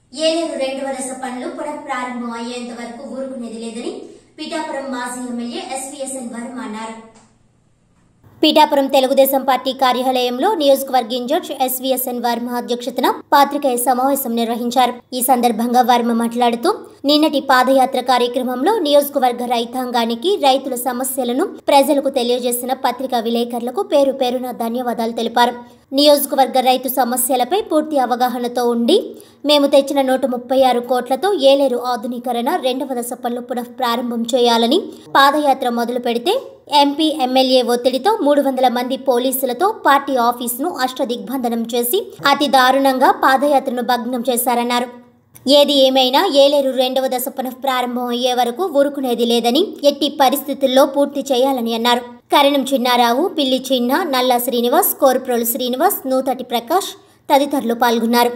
ఏలేరు రెండవ దశ పనులు పునఃప్రారంభం అయ్యేంత వరకు ఊరుకునేది లేదని పిఠాపురం మాజీ ఎమ్మెల్యే ఎస్వీఎస్ఎన్ వర్మ అన్నారు పీఠాపురం తెలుగుదేశం పార్టీ కార్యాలయంలో నియోజకవర్గ ఇన్ఛార్జ్ ఎస్వీఎస్ఎన్ వర్మ అధ్యక్షతన పాత్రికేయ సమావేశం నిర్వహించారు ఈ సందర్భంగా వర్మ మాట్లాడుతూ నిన్నటి పాదయాత్ర కార్యక్రమంలో నియోజకవర్గ రైతాంగానికి రైతుల సమస్యలను ప్రజలకు తెలియజేసిన పత్రికా విలేకరులకు పేరు పేరున ధన్యవాదాలు తెలిపారు నియోజకవర్గ రైతు సమస్యలపై పూర్తి అవగాహనతో ఉండి మేము తెచ్చిన నూట ముప్పై ఆరు కోట్లతో ఏలేరు ఆధునీకరణ రెండవ దశ పనులు పునః ప్రారంభం చేయాలని పాదయాత్ర మొదలు పెడితే ఎంపీ ఎమ్మెల్యే ఒత్తిడితో మూడు వందల మంది పోలీసులతో పార్టీ ఆఫీసును అష్టదిగ్బంధనం చేసి అతి దారుణంగా పాదయాత్రను భగ్నం చేశారన్నారు ఏది ఏమైనా ఏలేరు రెండవ దశ పునః ప్రారంభం అయ్యే వరకు ఊరుకునేది లేదని ఎట్టి పరిస్థితుల్లో పూర్తి చేయాలని అన్నారు కరణం చిన్నారావు పిల్లి చిన్న నల్ల శ్రీనివాస్ కోరుప్రోలు శ్రీనివాస్ నూతటి ప్రకాష్ తదితరులు పాల్గొన్నారు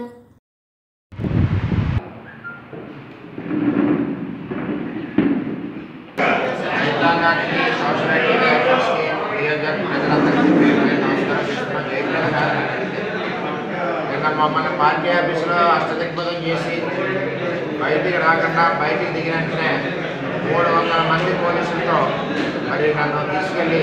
రైతాంగానికి సోషల్ మీడియా ఎఫర్ట్స్కి నియోజకవర్గ ప్రజలందరికీ పేరు పేరు నమస్కారం చేస్తున్నాం జయప్రద గారు నిన్న మమ్మల్ని పార్టీ ఆఫీసులో అష్టదిగ్బంధం చేసి బయటికి రాకుండా బయటికి దిగిన వెంటనే మూడు వందల మంది పోలీసులతో మరి నన్ను తీసుకెళ్ళి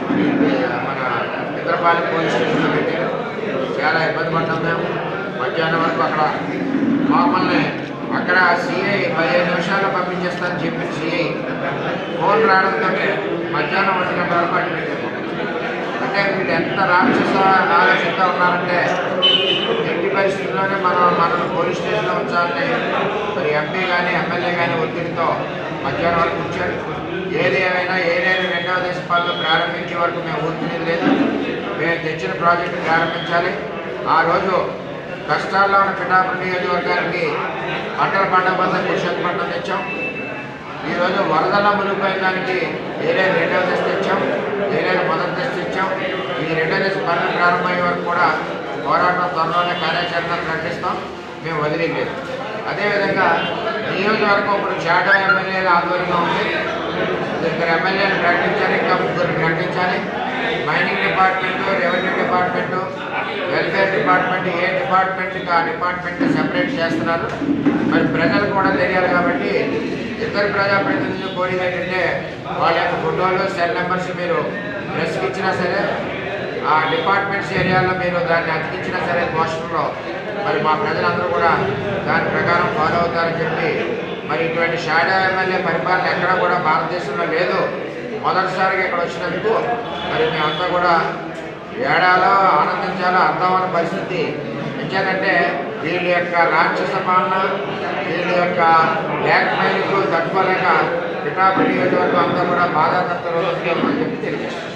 మన ఇతరపాలెం పోలీస్ స్టేషన్లో పెట్టారు చాలా ఇబ్బంది పడ్డాం మేము మధ్యాహ్నం వరకు అక్కడ మమ్మల్ని అక్కడ సిఐ పదిహేను నిమిషాల్లో పంపించేస్తానని చెప్పి సిఐ ఫోన్ రావడంతో మధ్యాహ్నం ఒంటి గంట వరకు అడ్డు పెట్టారు అంటే వీళ్ళు ఎంత రాక్షస ఆలోచనతో ఉన్నారంటే ఎట్టి పరిస్థితుల్లోనే మనం మనం పోలీస్ స్టేషన్లో ఉంచాలని మరి ఎంపీ కానీ ఎమ్మెల్యే కానీ ఒత్తిడితో మధ్యాహ్నం వరకు ఉంచారు ఏది ఏమైనా ఏదైనా రెండవ దేశ పాలన ప్రారంభించే వరకు మేము ఊరుకునేది లేదు మేము తెచ్చిన ప్రాజెక్టు ప్రారంభించాలి ఆ రోజు కష్టాల్లో ఉన్న పిఠాపురం నియోజకవర్గానికి పంటల పండుగ వద్ద కుషక్ పంట తెచ్చాం ఈరోజు వరదల మునిగిపోయిన దానికి ఏరే రెండవ దశ తెచ్చాం ఏరే మొదటి దశ తెచ్చాం ఈ రెండవ దశ పనులు ప్రారంభమయ్యే వరకు కూడా పోరాటం త్వరలోనే కార్యాచరణ ప్రకటిస్తాం మేము వదిలేదు అదేవిధంగా నియోజకవర్గం ఇప్పుడు షాడో ఎమ్మెల్యేల ఆధ్వర్యంలో ఉంది ఇద్దరు ఎమ్మెల్యేలు ప్రకటించాలి ఇంకా ముగ్గురు ప్రకటించాలి mining department revenue department welfare department ఏ డిపార్ట్మెంట్కి ఆ డిపార్ట్మెంట్ సెపరేట్ చేస్తున్నారు మరి ప్రజలకు కూడా తెలియాలి కాబట్టి ఇద్దరు ప్రజాప్రతినిధులు కోరేది ఏంటంటే వాళ్ళ యొక్క ఫోటోలు సెల్ నెంబర్స్ మీరు ప్రెస్కి ఇచ్చినా సరే ఆ డిపార్ట్మెంట్స్ ఏరియాలో మీరు దాన్ని అతికించినా సరే పోస్టర్లో మరి మా ప్రజలందరూ కూడా దాని ప్రకారం ఫాలో అవుతారని చెప్పి మరి ఇటువంటి షాడో ఎమ్మెల్యే పరిపాలన ఎక్కడా కూడా భారతదేశంలో లేదు మొదటిసారిగా ఇక్కడ వచ్చినందుకు మరి మేమంతా కూడా ఏడాలో ఆనందించాలో అర్థమైన పరిస్థితి ఎందుకంటే వీళ్ళ యొక్క రాక్షస పాలన వీళ్ళ యొక్క బ్లాక్ మైల్కు తట్టుకోలేక పిఠాపురి నియోజకవర్గం అంతా కూడా బాధాకర్త రోజుగా ఉందని చెప్పి తెలియజేస్తుంది